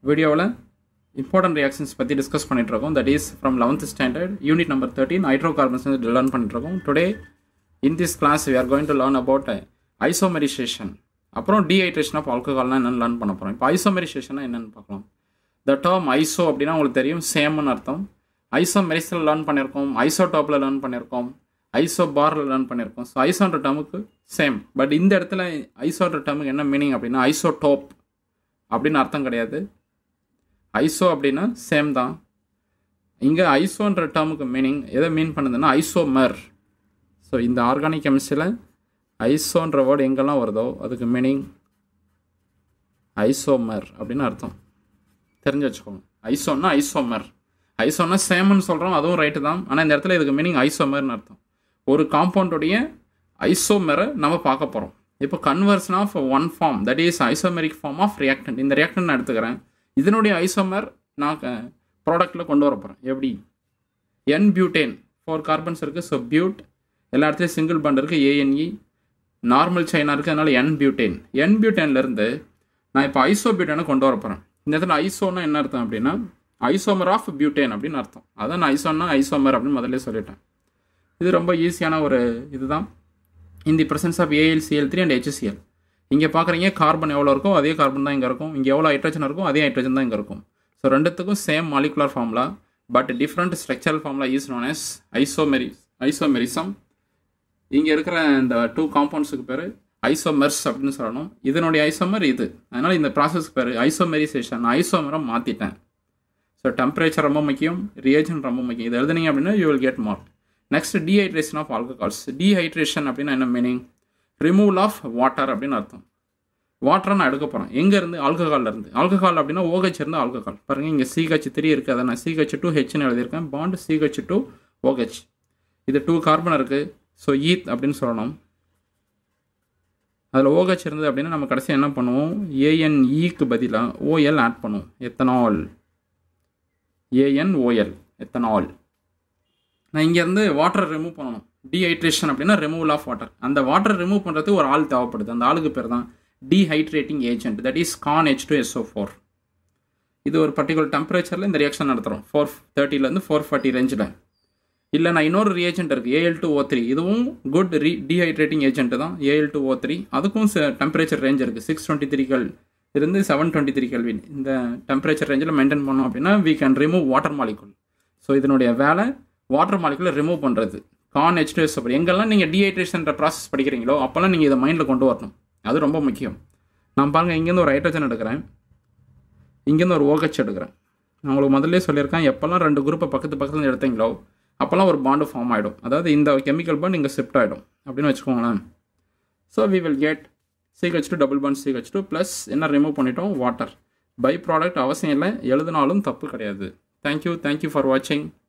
வீடியோவில் important reactions பற்றி discuss பண்ணிட்டு இருக்கோம் that is from eleventh standard unit number thirteen hydrocarbons வந்து லேர்ன் பண்ணிட்டு இருக்கோம் today in this class we are going to learn about isomerisation அப்புறம் dehydration of ஆல்கஹால்னா என்னென்னு லேர்ன் பண்ண போகிறோம் இப்போ ஐசோமெரிசேஷனா என்னென்னு பார்க்கலாம் த டேர்ம் ஐசோ அப்படின்னா உங்களுக்கு தெரியும் சேம்னு அர்த்தம் ஐசோமெரிஸில் லேர்ன் பண்ணியிருக்கோம் ஐசோடாப்பில் லேர்ன் பண்ணியிருக்கோம் ஐசோ பாரில் லேர்ன் பண்ணியிருக்கோம் ஸோ ஐசோன்ற டேர்முக்கு சேம் பட் இந்த இடத்துல ஐசோன்ற டேர்முக்கு என்ன மீனிங் அப்படின்னா ஐசோடோப் அப்படின்னு அர்த்தம் கிடையாது ஐசோ அப்படின்னா சேம் தான் இங்கே ஐசோன்ற டேர்முக்கு மீனிங் எதை மீன் பண்ணுதுன்னா ஐசோமர் ஸோ இந்த ஆர்கானிக் கெமிஸ்ட்ரியில் ஐசோன்ற வேர்டு எங்கெல்லாம் வருதோ அதுக்கு மீனிங் ஐசோமர் அப்படின்னு அர்த்தம் தெரிஞ்சு வச்சுக்கோங்க ஐசோன்னா ஐசோமர் ஐசோன்னா சேம்னு சொல்கிறோம் அதுவும் ரைட்டு தான் ஆனால் இந்த இடத்துல இதுக்கு மீனிங் ஐசோமர்னு அர்த்தம் ஒரு காம்பவுண்டுடைய ஐசோமரை நம்ம பார்க்க போகிறோம் இப்போ conversion of one form that is isomeric form of reactant இந்த ரியாக்டன்ட் நான் எடுத்துக்கிறேன் இதனுடைய ஐசோமர் நான் ப்ராடக்ட்டில் கொண்டு வர போகிறேன் எப்படி என் பியூட்டேன் ஃபோர் கார்பன்ஸ் இருக்குது ஸோ பியூட் எல்லா இடத்துலையும் சிங்கிள் பண்ட் இருக்குது ஏஎன்இ நார்மல் சைனாக இருக்குது அதனால் என் பியூட்டேன் என் பியூட்டேன்லேருந்து நான் இப்போ ஐசோ பியூட்டேனை கொண்டு வர போகிறேன் இந்த இடத்துல ஐசோன்னா என்ன அர்த்தம் அப்படின்னா ஐசோமர் ஆஃப் பியூட்டேன் அப்படின்னு அர்த்தம் அதான் நான் ஐசோன்னா ஐசோமர் அப்படின்னு முதல்ல சொல்லிட்டேன் இது ரொம்ப ஈஸியான ஒரு இதுதான் in the presence of AlCl three and HCl இங்கே பார்க்குறீங்க கார்பன் எவ்வளோ இருக்கோ அதே கார்பன் தான் இங்கே இருக்கும் இங்கே எவ்வளோ ஹைட்ரஜன் இருக்கும் அதே ஹைட்ரஜன் தான் இங்கே இருக்கும் ஸோ ரெண்டுத்துக்கும் same molecular formula but different structural formula is known as isomery isomerism இங்கே இருக்கிற இந்த டூ காம்பவுண்ட்ஸுக்கு பேர் ஐசோமெர்ஸ் அப்படின்னு சொல்லணும் இதனுடைய ஐசோமர் இது அதனால் இந்த ப்ராசஸ்க்கு பேர் ஐசோமெரிசேஷன் ஐசோமரை மாற்றிட்டேன் ஸோ டெம்பரேச்சர் ரொம்ப முக்கியம் ரியேஜன் ரொம்ப முக்கியம் இது எழுதுனீங்க அப்படின்னா you will get mark next dehydration of alcohols dehydration அப்படின்னா என்ன மீனிங் ரிமூவல் ஆஃப் வாட்டர் அப்படின்னு அர்த்தம் வாட்டரை நான் எடுக்க போகிறேன் எங்கேருந்து ஆல்கஹாலில் இருந்து ஆல்கஹால் அப்படின்னா ஓஹெச் இருந்து ஆல்கஹால் பாருங்கள் இங்கே சிஹெச் த்ரீ இருக்குது அதை நான் சிஹெச் டூ ஹெச்னு எழுதியிருக்கேன் பாண்ட் சிஹெச் டூ ஓஹெச் இது டூ கார்பன் இருக்குது ஸோ ஈத் அப்படின்னு சொல்லணும் அதில் ஓஹெச் இருந்தது அப்படின்னா நம்ம கடைசி என்ன பண்ணுவோம் ஏஎன்இக்கு பதிலாக ஓஎல் ஆட் பண்ணுவோம் எத்தனால் ஏஎன்ஓஎல் எத்தனால் நான் இங்கேருந்து வாட்டர் ரிமூவ் பண்ணணும் டீஹைட்ரேஷன் அப்படின்னா ரிமூவல் ஆஃப் வாட்டர் அந்த வாட்டர் ரிமூவ் பண்ணுறதுக்கு ஒரு ஆள் தேவைப்படுது அந்த ஆளுக்கு பேர் தான் dehydrating agent that is con H two SO four இது ஒரு பர்டிகுலர் டெம்பரேச்சரில் இந்த ரியாக்ஷன் நடத்துகிறோம் ஃபோர் தேர்ட்டிலேருந்து ஃபோர் ஃபார்ட்டி ரேஞ்சில் இல்லை நான் இன்னொரு ரியேஜென்ட் இருக்குது ஏஎல் டூ ஓ த்ரீ இதுவும் குட் ரீ டீஹைட்ரேட்டிங் ஏஜென்ட் தான் ஏஎல் டூ ஓ த்ரீ அதுக்கும் டெம்பரேச்சர் ரேஞ்ச் இருக்குது சிக்ஸ் டுவெண்ட்டி த்ரீ கல் இருந்து செவன் டுவெண்ட்டி த்ரீ கல்வின் இந்த டெம்பரேச்சர் ரேஞ்சில் மெயின்டைன் பண்ணோம் அப்படின்னா we can remove water molecule so இதனுடைய வேலை வாட்டர் மாலிகுலை ரிமூவ் பண்ணுறது கான் ஹெச் டூ எஸ் எங்கெல்லாம் நீங்கள் டீஹைட்ரேஷன்ற ப்ராசஸ் படிக்கிறீங்களோ அப்போல்லாம் நீங்கள் இதை மைண்டில் கொண்டு வரணும் அது ரொம்ப முக்கியம் நான் பாருங்கள் இங்கேருந்து ஒரு ஹைட்ரஜன் எடுக்கிறேன் இங்கேருந்து ஒரு ஓகச் எடுக்கிறேன் நான் உங்களுக்கு முதல்ல சொல்லியிருக்கேன் எப்போல்லாம் ரெண்டு குரூப்பை பக்கத்து பக்கத்தில் எடுத்தீங்களோ அப்போல்லாம் ஒரு பாண்டு ஃபார்ம் ஆகிடும் அதாவது இந்த கெமிக்கல் பாண்ட் இங்கே ஷிஃப்ட் ஆகிடும் அப்படின்னு வச்சுக்கோங்களேன் so we will get CH two double bond CH two plus என்ன ரிமூவ் பண்ணிட்டோம் வாட்டர் பை ப்ராடக்ட் அவசியம் இல்லை எழுதினாலும் தப்பு கிடையாது தேங்க்யூ தேங்க்யூ ஃபார் வாட்சிங்